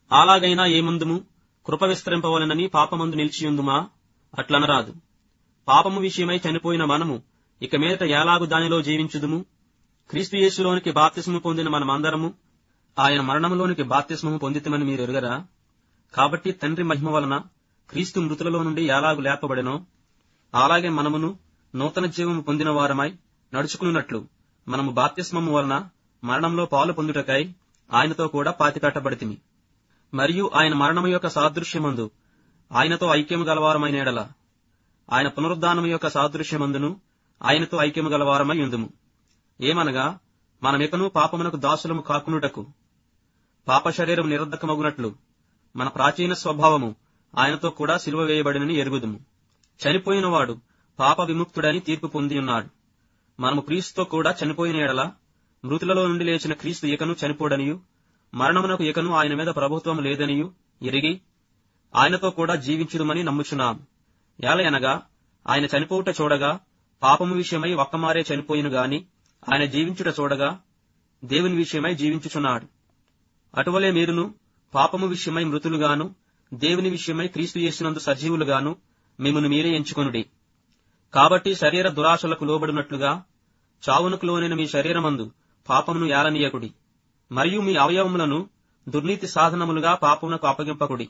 అలాగైనా ఏముందుము కృప విస్తరింపవలనని పాపమందు నిలిచియుందుమా అట్లనరాదు పాపము విషయమై చనిపోయిన మనము ఇక మీదట ఎలాగు దానిలో జీవించుదుము క్రీస్తు యేసులోనికి బాప్తిస్ము పొందిన మనమందరము ఆయన మరణములోనికి బాప్తిస్మము పొందితమని మీరు ఎరుగరా కాబట్టి తండ్రి మహిమ వలన క్రీస్తు మృతులలో నుండి ఎలాగు లేపబడెనో అలాగే మనమును నూతన జీవము పొందిన వారమై నడుచుకున్నట్లు మనము బాప్తిస్మము వలన మరణంలో పాలు పొందుటకై ఆయనతో కూడా పాతిపెట్టబడితిమి మరియు ఆయన మరణము యొక్క సాదృశ్యమందు ఆయనతో ఐక్యము గలవారమైన ఎడల ఆయన పునరుద్ధానము యొక్క సాదృశ్యమందును ఆయనతో ఐక్యము గలవారమై ఉందుము ఏమనగా మనమికను పాపమునకు దాసులము కాకునుటకు పాప శరీరం నిరర్ధకమగునట్లు మన ప్రాచీన స్వభావము ఆయనతో కూడా సిలువ వేయబడినని ఎరుగుదుము చనిపోయినవాడు పాప విముక్తుడని తీర్పు పొంది ఉన్నాడు మనము క్రీస్తుతో కూడా చనిపోయిన ఎడల మృతులలో నుండి లేచిన క్రీస్తు ఇకను చనిపోడనియు మరణమునకు ఇకను ఆయన మీద ప్రభుత్వం లేదనియు ఎరిగి ఆయనతో కూడా జీవించుదుమని నమ్ముచున్నాము ఏలయనగా ఆయన చనిపోవుట చూడగా పాపము విషయమై ఒక్కమారే చనిపోయిను గాని ఆయన జీవించుట చూడగా దేవుని విషయమై జీవించుచున్నాడు అటువలే మీరును పాపము విషయమై మృతులుగాను దేవుని విషయమై క్రీస్తు యేసునందు సజీవులుగాను మిమ్మల్ని మీరే ఎంచుకొనుడి కాబట్టి శరీర దురాశలకు లోబడినట్లుగా చావునకు లోనైన మీ శరీరమందు పాపమును ఏలనీయకుడి మరియు మీ అవయవములను దుర్నీతి సాధనములుగా పాపమునకు అప్పగింపకుడి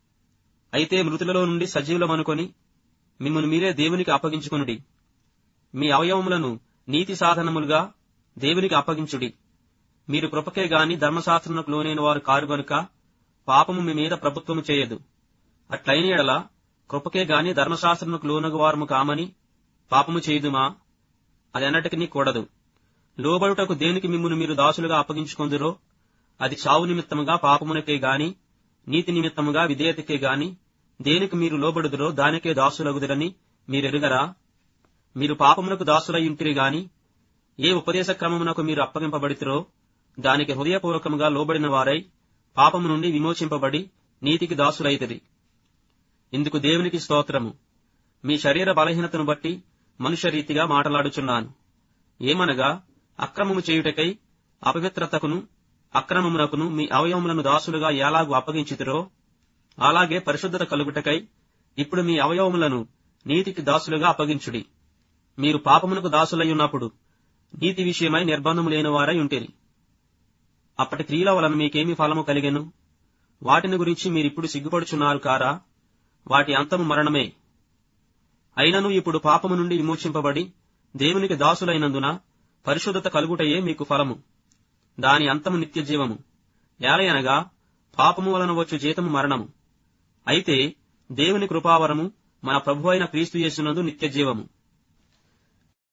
అయితే మృతులలో నుండి సజీవులమనుకొని మిమ్మల్ని మీరే దేవునికి అప్పగించుకొనుడి మీ అవయవములను నీతి సాధనములుగా దేవునికి అప్పగించుడి మీరు కృపకే గాని ధర్మశాస్త్రమునకు లోనైన వారు కారు గనుక పాపము మీ మీద ప్రభుత్వము చేయదు అట్లైన ఎడల కృపకే గాని ధర్మశాస్త్రమునకు లోనగు వారము కామని పాపము చేయుదుమా అది అన్నటికి కూడదు లోబడుటకు దేనికి మిమ్మును మీరు దాసులుగా అప్పగించుకొందురో అది చావు నిమిత్తముగా పాపమునకే గాని నీతి నిమిత్తముగా విధేయతకే గాని దేనికి మీరు లోబడుదురో దానికే దాసులగుదురని మీరెరుగరా మీరు పాపమునకు దాసులై ఉంటిరి గాని ఏ ఉపదేశ క్రమమునకు మీరు అప్పగింపబడితిరో దానికి హృదయపూర్వకముగా లోబడిన వారై పాపము నుండి విమోచింపబడి నీతికి దాసులైతిరి ఇందుకు దేవునికి స్తోత్రము మీ శరీర బలహీనతను బట్టి మనుష్య రీతిగా మాటలాడుచున్నాను ఏమనగా అక్రమము చేయుటకై అపవిత్రతకును అక్రమమునకును మీ అవయవములను దాసులుగా ఎలాగూ అప్పగించితిరో అలాగే పరిశుద్ధత కలుగుటకై ఇప్పుడు మీ అవయవములను నీతికి దాసులుగా అప్పగించుడి మీరు పాపమునకు దాసులై ఉన్నప్పుడు నీతి విషయమై నిర్బంధము లేని వారై ఉంటిరి అప్పటి క్రియల వలన మీకేమి ఫలము కలిగెను వాటిని గురించి మీరిప్పుడు సిగ్గుపడుచున్నారు కారా వాటి అంతము మరణమే అయినను ఇప్పుడు పాపము నుండి విమోచింపబడి దేవునికి దాసులైనందున పరిశుద్ధత కలుగుటయే మీకు ఫలము దాని అంతము నిత్య జీవము ఏలయనగా పాపము వలన వచ్చు జీతము మరణము అయితే దేవుని కృపావరము మన ప్రభు అయిన క్రీస్తు యేసునందు నిత్య జీవము